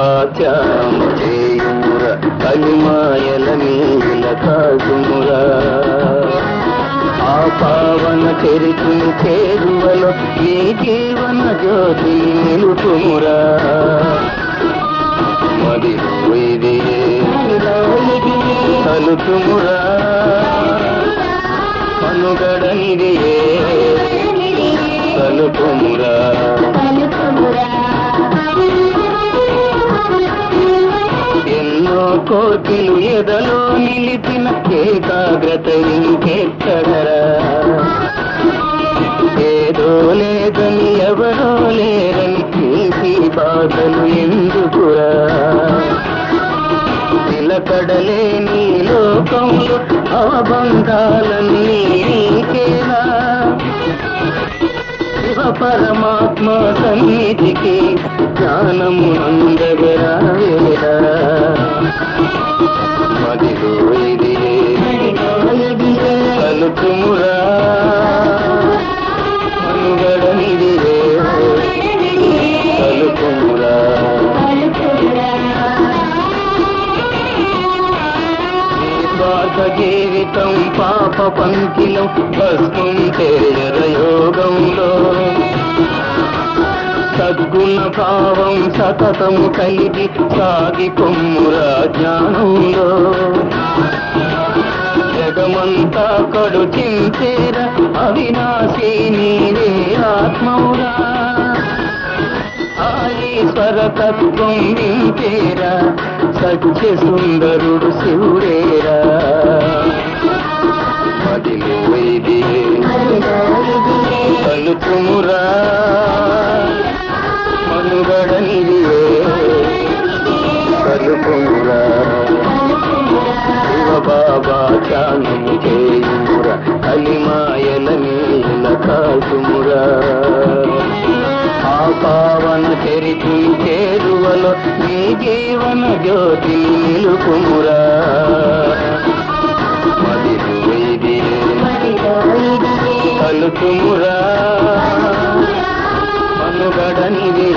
బాబాత్యాం చేయుముర కలిమాయల నీల కాసుమురా ఆ పావన చరితుని చేరువలో నీ జీవన జ్యోతి నిలుపుమురా మదిలో ఇది తలుపుమురా మనుగడనిదియే తలుపుమురా ఎన్నో కోకిలు ఎదలో నిలిపిన ఏకాగ్రత ఇంకెక్కడరా ఏదో లేదని ఎవరో లేరని తీసి బాధలు ఎందుకురా నిలకడలేని లోకంలో అవబంధాలన్నీ నీకేనా శివ పరమాత్మ సన్నిధికి జ్ఞానము అందగరా మదిలో ఇది కలుతుమురా మనుగడనిదిరే కలుతుమురా స్వార్థ జీవితం పాప పంకిలో భస్మం యోగంలో సద్గుణ భావం సతతము కలిగి సాగి కొమ్మురా జ్ఞానంలో జగమంతా కడు చింతేర అవినాశీ నీవే ఆత్మౌరా ఆ ఈశ్వర తత్వం వింటేరా సత్య సుందరుడు శివుడేరా మదిలో ఇది కలుపుమురా మనుగడనిదివే కలుపుమురా శివ బాబా చాను చేయుమురా కలిమాయల నీల కాసుమురా ఆ పావన చరిత్రి చేరువలో నీ జీవన జ్యోతి నిలుపుమురా మదిలో ఇది కలుతుమురా మనుగడనిది